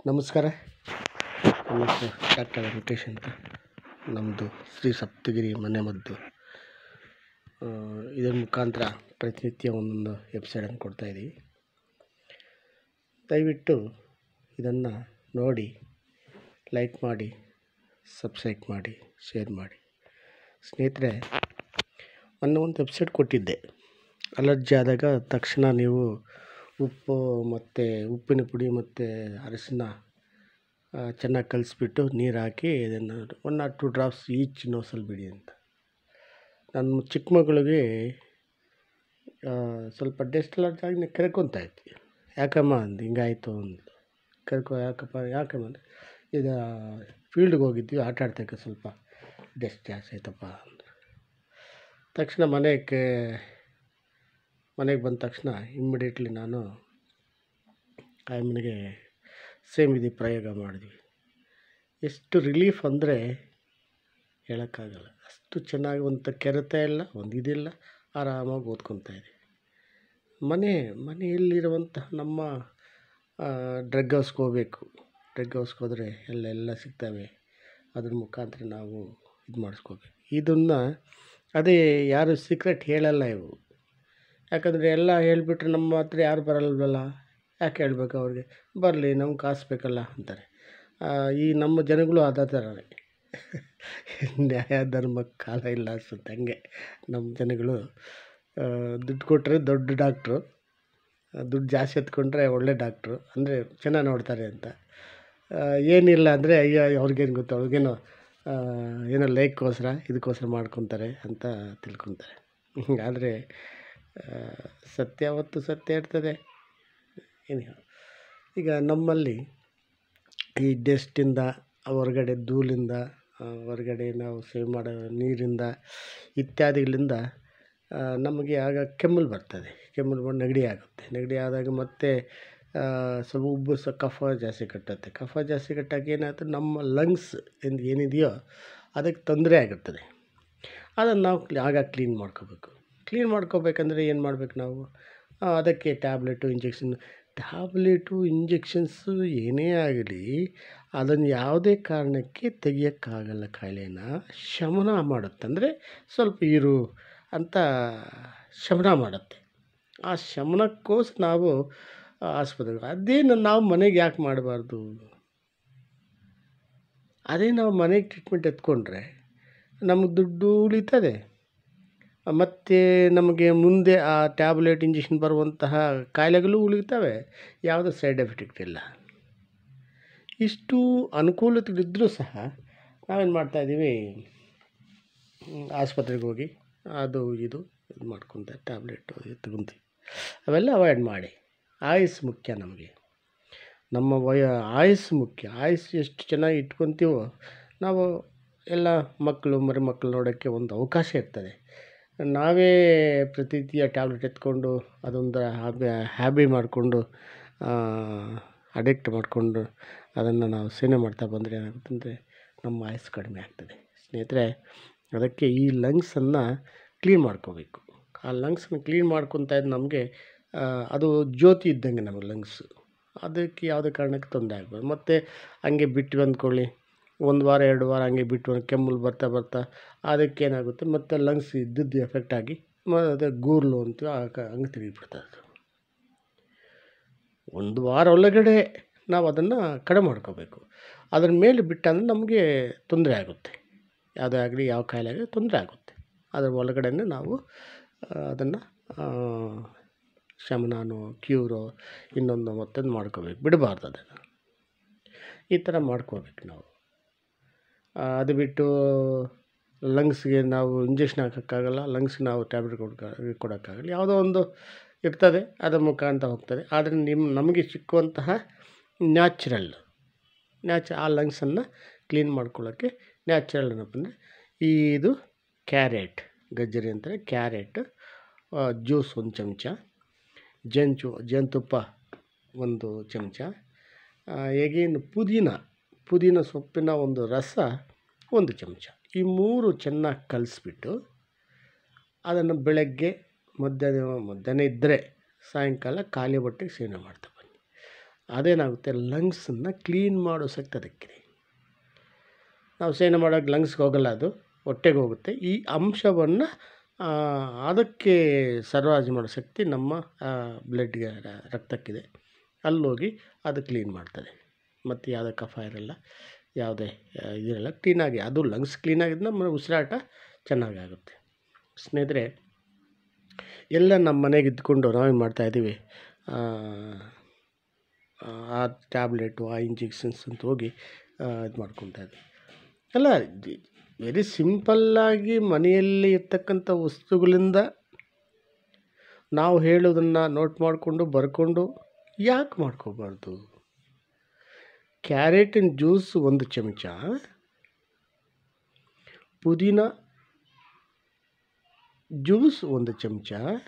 ನಮಸ್ಕಾರ ನನ್ನ ಹೆಸರು ಡಾಕ್ಟರ್ ವೆಂಕಟೇಶ್ ಅಂತ ನಮ್ಮದು ಶ್ರೀ ಸಪ್ತಗಿರಿ ಮನೆಮದ್ದು ಇದರ ಮುಖಾಂತರ ಪ್ರತಿನಿತ್ಯ ಒಂದೊಂದು ಎಪಿಸೋಡನ್ನು ಕೊಡ್ತಾಯಿದ್ದೀವಿ ದಯವಿಟ್ಟು ಇದನ್ನು ನೋಡಿ ಲೈಕ್ ಮಾಡಿ ಸಬ್ಸ್ಕ್ರೈಬ್ ಮಾಡಿ ಶೇರ್ ಮಾಡಿ ಸ್ನೇಹಿತರೆ ಮೊನ್ನೆ ಒಂದು ಎಪಿಸೋಡ್ ಕೊಟ್ಟಿದ್ದೆ ಅಲರ್ಜಿ ಆದಾಗ ತಕ್ಷಣ ನೀವು ಉಪ್ಪು ಮತ್ತು ಉಪ್ಪಿನ ಪುಡಿ ಮತ್ತು ಅರಶಿನ ಚೆನ್ನಾಗಿ ಕಲಿಸ್ಬಿಟ್ಟು ನೀರು ಹಾಕಿ ಇದನ್ನು one or two drops each ನೋಸಲ್ಲಿ ಬಿಡಿ ಅಂತ ನನ್ನ ಚಿಕ್ಕ ಮಗಳಿಗೆ ಸ್ವಲ್ಪ ಡಸ್ಟ್ ಅಲರ್ಜಿ ಆಗಿ ಕೆರ್ಕೊತಾ ಇತ್ತು ಯಾಕಮ್ಮ ಅಂದು ಹಿಂಗಾಯ್ತು ಅಂದು ಕೆರ್ಕೊ ಯಾಕಪ್ಪ ಯಾಕಮ್ಮ ಅಂದರೆ ಇದು ಫೀಲ್ಡ್ಗೆ ಹೋಗಿದ್ವಿ ಆಟ ಆಡ್ತಕ್ಕೆ ಸ್ವಲ್ಪ ಡಸ್ಟ್ ಜಾಸ್ತಿ ಆಯ್ತಪ್ಪ ಅಂದರು ತಕ್ಷಣ ಮನೆಗೆ ಮನೆಗೆ ಬಂದ ತಕ್ಷಣ ಇಮ್ಮಿಡಿಯೇಟ್ಲಿ ನಾನು ಆಯಮ್ಮನಿಗೆ ಸೇಮ್ ಇದು ಪ್ರಯೋಗ ಮಾಡಿದ್ವಿ ಎಷ್ಟು ರಿಲೀಫ್ ಅಂದರೆ ಹೇಳೋಕ್ಕಾಗಲ್ಲ ಅಷ್ಟು ಚೆನ್ನಾಗಿ ಒಂದು ಕೆರೆತ ಇಲ್ಲ ಒಂದು ಇದಿಲ್ಲ ಆರಾಮಾಗಿ ಓದ್ಕೊತಾ ಇದೆ ಮನೆ ಮನೆಯಲ್ಲಿರುವಂತಹ ನಮ್ಮ ಡ್ರಗ್ ಹೌಸ್ಗೆ ಹೋಗಬೇಕು ಡ್ರಗ್ ಹೌಸ್ಗೆ ಹೋದರೆ ಎಲ್ಲ ಎಲ್ಲ ಸಿಗ್ತವೆ ಅದ್ರ ಮುಖಾಂತರ ನಾವು ಇದು ಮಾಡಿಸ್ಕೋಬೇಕು ಇದನ್ನು ಅದೇ ಯಾರು ಸೀಕ್ರೆಟ್ ಹೇಳಲ್ಲ ಇವು ಯಾಕಂದರೆ ಎಲ್ಲ ಹೇಳಿಬಿಟ್ರೆ ನಮ್ಮ ಹತ್ರ ಯಾರು ಬರಲ್ವಲ್ಲ ಯಾಕೆ ಹೇಳ್ಬೇಕು ಅವ್ರಿಗೆ ಬರಲಿ ನಮ್ಗೆ ಕಾಸು ಬೇಕಲ್ಲ ಅಂತಾರೆ ಈ ನಮ್ಮ ಜನಗಳು ಅದೇ ಥರನೇ ನ್ಯಾಯ ಧರ್ಮಕ್ಕೆ ಕಾಲ ಇಲ್ಲ ಅನ್ಸುತ್ತೆ ಹಂಗೆ ನಮ್ಮ ಜನಗಳು ದುಡ್ಡು ಕೊಟ್ಟರೆ ದೊಡ್ಡ ಡಾಕ್ಟ್ರು ದುಡ್ಡು ಜಾಸ್ತಿ ಎತ್ಕೊಂಡ್ರೆ ಒಳ್ಳೆ ಡಾಕ್ಟ್ರು ಅಂದರೆ ಚೆನ್ನಾಗಿ ನೋಡ್ತಾರೆ ಅಂತ ಏನಿಲ್ಲ ಅಂದರೆ ಅಯ್ಯೋ ಅವ್ರಿಗೇನು ಗೊತ್ತು ಅವ್ರಿಗೇನೋ ಏನೋ ಲೈಕ್ಗೋಸ್ಕರ ಇದಕ್ಕೋಸ್ಕರ ಮಾಡ್ಕೊತಾರೆ ಅಂತ ತಿಳ್ಕೊತಾರೆ ಆದರೆ ಸತ್ಯ ಯಾವತ್ತು ಸತ್ಯ ಇರ್ತದೆ ಏನು ಈಗ ನಮ್ಮಲ್ಲಿ ಈ ಡಸ್ಟಿಂದ ಹೊರಗಡೆ ಧೂಳಿಂದ ಹೊರಗಡೆ ನಾವು ಸೇವ್ ಮಾಡೋ ನೀರಿಂದ ಇತ್ಯಾದಿಗಳಿಂದ ನಮಗೆ ಆಗ ಕೆಮ್ಮಲು ಬರ್ತದೆ ಕೆಮ್ಮಲು ಬಂದು ನೆಗಡಿ ಆಗುತ್ತೆ ನೆಗಡಿ ಆದಾಗ ಮತ್ತೆ ಸ್ವಲ್ಪ ಉಬ್ಬಸ ಕಫ ಜಾಸ್ತಿ ಕಟ್ಟುತ್ತೆ ಕಫ ಜಾಸ್ತಿ ಕಟ್ಟಾಗ ಏನಾಗುತ್ತೆ ನಮ್ಮ ಲಂಗ್ಸ್ ಎಂದು ಏನಿದೆಯೋ ಅದಕ್ಕೆ ತೊಂದರೆ ಆಗಿರ್ತದೆ ಅದನ್ನು ನಾವು ಆಗ ಕ್ಲೀನ್ ಮಾಡ್ಕೋಬೇಕು ಕ್ಲೀನ್ ಮಾಡ್ಕೋಬೇಕಂದ್ರೆ ಏನು ಮಾಡ್ಬೇಕು ನಾವು ಅದಕ್ಕೆ ಟ್ಯಾಬ್ಲೆಟು ಇಂಜೆಕ್ಷನ್ ಟ್ಯಾಬ್ಲೆಟು ಇಂಜೆಕ್ಷನ್ಸು ಏನೇ ಆಗಲಿ ಅದನ್ನು ಯಾವುದೇ ಕಾರಣಕ್ಕೆ ತೆಗಿಯೋಕ್ಕಾಗಲ್ಲ ಕಾಯಿಲೆನ ಶಮನ ಮಾಡುತ್ತೆ ಅಂದರೆ ಸ್ವಲ್ಪ ಇರು ಅಂತ ಶಮನ ಮಾಡುತ್ತೆ ಆ ಶಮನಕ್ಕೋಸ್ಕರ ನಾವು ಆಸ್ಪತ್ರೆಗೆ ಅದೇನು ನಾವು ಮನೆಗೆ ಯಾಕೆ ಮಾಡಬಾರ್ದು ಅದೇ ನಾವು ಮನೆಗೆ ಟ್ರೀಟ್ಮೆಂಟ್ ಎತ್ಕೊಂಡ್ರೆ ನಮಗೆ ದುಡ್ಡು ಉಳಿತದೆ ಮತ್ತು ನಮಗೆ ಮುಂದೆ ಆ ಟ್ಯಾಬ್ಲೆಟ್ ಇಂಜೆಕ್ಷನ್ ಬರುವಂತಹ ಕಾಯಿಲೆಗಳು ಉಳಿತವೆ ಯಾವುದೇ ಸೈಡ್ ಎಫೆಕ್ಟ್ ಇಲ್ಲ ಇಷ್ಟು ಅನುಕೂಲತೆಗಳಿದ್ದರೂ ಸಹ ನಾವೇನು ಮಾಡ್ತಾಯಿದ್ದೀವಿ ಆಸ್ಪತ್ರೆಗೆ ಹೋಗಿ ಅದು ಇದು ಇದು ಮಾಡ್ಕೊತ ಟ್ಯಾಬ್ಲೆಟು ಇದು ತಗೊತೀವಿ ಅವೆಲ್ಲ ಅವಾಯ್ಡ್ ಮಾಡಿ ಆಯುಸ್ ಮುಖ್ಯ ನಮಗೆ ನಮ್ಮ ವಯ ಆಯುಸ್ ಮುಖ್ಯ ಆಯುಸ್ ಎಷ್ಟು ಚೆನ್ನಾಗಿ ಇಟ್ಕೊತೀವೋ ನಾವು ಎಲ್ಲ ಮಕ್ಕಳು ಮರಿಮಕ್ಕಳು ನೋಡೋಕ್ಕೆ ಒಂದು ಅವಕಾಶ ಇರ್ತದೆ ನಾವೇ ಪ್ರತಿನಿತ್ಯ ಟ್ಯಾಬ್ಲೆಟ್ ಎತ್ಕೊಂಡು ಅದೊಂದು ಹ್ಯಾಬಿ ಹ್ಯಾಬಿ ಮಾಡಿಕೊಂಡು ಅಡಿಕ್ಟ್ ಮಾಡಿಕೊಂಡು ಅದನ್ನು ನಾವು ಸೇವನೆ ಮಾಡ್ತಾ ಬಂದರೆ ಏನಾಗುತ್ತೆ ಅಂದರೆ ನಮ್ಮ ಆಯುಸ್ ಕಡಿಮೆ ಆಗ್ತದೆ ಸ್ನೇಹಿತರೆ ಅದಕ್ಕೆ ಈ ಲಂಗ್ಸನ್ನು ಕ್ಲೀನ್ ಮಾಡ್ಕೋಬೇಕು ಆ ಲಂಗ್ಸನ್ನು ಕ್ಲೀನ್ ಮಾಡ್ಕೊತಾ ಇದ್ದು ನಮಗೆ ಅದು ಜ್ಯೋತಿ ಇದ್ದಂಗೆ ನಮ್ಮ ಲಂಗ್ಸು ಅದಕ್ಕೆ ಯಾವುದೇ ಕಾರಣಕ್ಕೆ ತೊಂದರೆ ಆಗ್ಬಾರ್ದು ಮತ್ತು ಹಂಗೆ ಬಿಟ್ಟು ಅಂದ್ಕೊಳ್ಳಿ ಒಂದು ವಾರ ಎರಡು ವಾರ ಹಂಗೆ ಬಿಟ್ಟು ಕೆಮ್ಮಲು ಬರ್ತಾ ಬರ್ತಾ ಅದಕ್ಕೇನಾಗುತ್ತೆ ಮತ್ತು ಲಂಗ್ಸ್ ಇದ್ದದ್ದು ಎಫೆಕ್ಟ್ ಆಗಿ ಮತ್ತು ಗೂರ್ಲು ಅಂತೀವಿ ಹಂಗೆ ತೆಗಿಬಿಡ್ತದೆ ಅದು ಒಂದು ವಾರ ಒಳಗಡೆ ನಾವು ಅದನ್ನು ಕಡಿಮೆ ಮಾಡ್ಕೋಬೇಕು ಅದ್ರ ಮೇಲೆ ಬಿಟ್ಟಂದ್ರೆ ನಮಗೆ ತೊಂದರೆ ಆಗುತ್ತೆ ಯಾವುದೇ ಆಗಲಿ ಯಾವ ಕಾಯಿಲೆ ಆಗಲಿ ತೊಂದರೆ ಆಗುತ್ತೆ ಅದ್ರ ಒಳಗಡೆನೇ ನಾವು ಅದನ್ನು ಶಮನನೋ ಕ್ಯೂರೋ ಇನ್ನೊಂದು ಮತ್ತೊಂದು ಮಾಡ್ಕೋಬೇಕು ಬಿಡಬಾರ್ದು ಅದನ್ನು ಈ ಥರ ಮಾಡ್ಕೋಬೇಕು ನಾವು ಅದು ಬಿಟ್ಟು ಲಂಗ್ಸ್ಗೆ ನಾವು ಇಂಜೆಕ್ಷನ್ ಹಾಕೋಕ್ಕಾಗಲ್ಲ ಲಂಗ್ಸ್ಗೆ ನಾವು ಟ್ಯಾಬ್ಲೆಟ್ ಕೊಡ್ಕ ಕೊಡೋಕ್ಕಾಗಲ್ಲ ಯಾವುದೋ ಒಂದು ಇರ್ತದೆ ಅದರ ಮುಖಾಂತರ ಹೋಗ್ತದೆ ಆದರೆ ನಿಮ್ಮ ನಮಗೆ ಸಿಕ್ಕುವಂತಹ ನ್ಯಾಚುರಲ್ ನ್ಯಾಚ ಆ ಲಂಗ್ಸನ್ನು ಕ್ಲೀನ್ ಮಾಡ್ಕೊಳ್ಳೋಕ್ಕೆ ನ್ಯಾಚುರಲ್ ಏನಪ್ಪ ಅಂದರೆ ಇದು ಕ್ಯಾರೆಟ್ ಗಜ್ಜರಿ ಅಂತಾರೆ ಕ್ಯಾರೆಟ್ ಜ್ಯೂಸ್ ಒಂದು ಚಮಚ ಜೇನು ಜೇನುತುಪ್ಪ ಒಂದು ಚಮಚ ಹೇಗೇನು ಪುದೀನ ಪುದೀನ ಸೊಪ್ಪಿನ ಒಂದು ರಸ ಒಂದು ಚಮಚ ಈ ಮೂರು ಚೆನ್ನಾಗಿ ಕಲಿಸ್ಬಿಟ್ಟು ಅದನ್ನು ಬೆಳಗ್ಗೆ ಮಧ್ಯಾಹ್ನ ಮಧ್ಯಾಹ್ನ ಇದ್ದರೆ ಸಾಯಂಕಾಲ ಖಾಲಿ ಹೊಟ್ಟೆಗೆ ಸೇವನೆ ಮಾಡ್ತಾ ಬನ್ನಿ ಅದೇನಾಗುತ್ತೆ ಲಂಗ್ಸನ್ನು ಕ್ಲೀನ್ ಮಾಡೋ ಶಕ್ತಿ ಅದಕ್ಕಿದೆ ನಾವು ಸೇವನೆ ಮಾಡೋಕೆ ಲಂಗ್ಸ್ಗೆ ಹೋಗಲ್ಲ ಅದು ಹೊಟ್ಟೆಗೆ ಹೋಗುತ್ತೆ ಈ ಅಂಶವನ್ನು ಅದಕ್ಕೆ ಸರಬರಾಜು ಮಾಡೋ ಶಕ್ತಿ ನಮ್ಮ ಬ್ಲಡ್ಗೆ ರಕ್ತಕ್ಕಿದೆ ಅಲ್ಲೋಗಿ ಅದು ಕ್ಲೀನ್ ಮಾಡ್ತದೆ ಮತ್ತು ಯಾವುದೇ ಕಫ ಇರಲ್ಲ ಯಾವುದೇ ಇದಿರಲ್ಲ ಕ್ಲೀನಾಗಿ ಅದು ಲಂಗ್ಸ್ ಕ್ಲೀನಾಗಿದ್ದು ನಮ್ಮ ಉಸಿರಾಟ ಚೆನ್ನಾಗಾಗುತ್ತೆ ಸ್ನೇಹಿತರೆ ಎಲ್ಲ ನಮ್ಮ ಮನೆಗೆ ಇದ್ಕೊಂಡು ನಾವೇನು ಮಾಡ್ತಾಯಿದ್ದೀವಿ ಆ ಟ್ಯಾಬ್ಲೆಟು ಆ ಇಂಜೆಕ್ಷನ್ಸ್ ಅಂತ ಹೋಗಿ ಇದು ಮಾಡ್ಕೊತಾ ಇದ್ದೀವಿ ಅಲ್ಲ ವೆರಿ ಸಿಂಪಲ್ಲಾಗಿ ಮನೆಯಲ್ಲಿ ಇರ್ತಕ್ಕಂಥ ವಸ್ತುಗಳಿಂದ ನಾವು ಹೇಳೋದನ್ನು ನೋಟ್ ಮಾಡಿಕೊಂಡು ಬರ್ಕೊಂಡು ಯಾಕೆ ಮಾಡ್ಕೋಬಾರ್ದು ಕ್ಯಾರೆಟಿನ ಜ್ಯೂಸ್ ಒಂದು ಚಮಚ ಪುದೀನ ಜ್ಯೂಸ್ ಒಂದು ಚಮಚ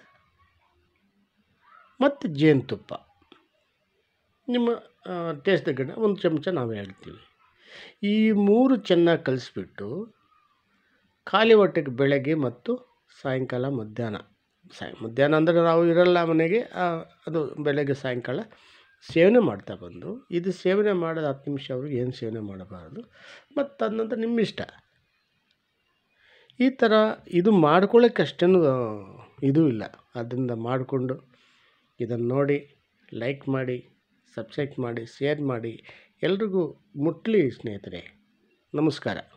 ಮತ್ತು ಜೇನುತುಪ್ಪ ನಿಮ್ಮ ಟೇಸ್ಟ್ ತగ్గಂಡ ಒಂದು ಚಮಚ ನಾವು ಹೇಳ್ತೀವಿ ಈ ಮೂರು ಚೆನ್ನಾಗಿ ಕಲಿಸ್ಬಿಟ್ಟು ಖಾಲಿ ಹೊಟ್ಟೆಗೆ ಬೆಳಗ್ಗೆ ಮತ್ತು ಸಾಯಂಕಾಲ ಮಧ್ಯಾಹ್ನ ಸಾಯ ಮಧ್ಯಾಹ್ನ ಅಂದರೆ ನಾವು ಇರಲ್ಲ ಮನೆಗೆ ಅದು ಬೆಳಗ್ಗೆ ಸಾಯಂಕಾಲ ಸೇವನೆ ಮಾಡ್ತಾ ಬಂದು ಇದು ಸೇವನೆ ಮಾಡೋದು ಹತ್ತು ನಿಮಿಷ ಅವ್ರಿಗೆ ಏನು ಸೇವನೆ ಮಾಡಬಾರ್ದು ಮತ್ತು ತದನಂತರ ನಿಮ್ಮ ಇಷ್ಟ ಈ ಥರ ಇದು ಮಾಡ್ಕೊಳ್ಳೋಕ್ಕೆ ಅಷ್ಟೇನು ಇದು ಇಲ್ಲ ಅದರಿಂದ ಮಾಡಿಕೊಂಡು ಇದನ್ನು ನೋಡಿ ಲೈಕ್ ಮಾಡಿ ಸಬ್ಸ್ಕ್ರೈಬ್ ಮಾಡಿ ಶೇರ್ ಮಾಡಿ ಎಲ್ರಿಗೂ ಮುಟ್ಲಿ ಸ್ನೇಹಿತರೆ ನಮಸ್ಕಾರ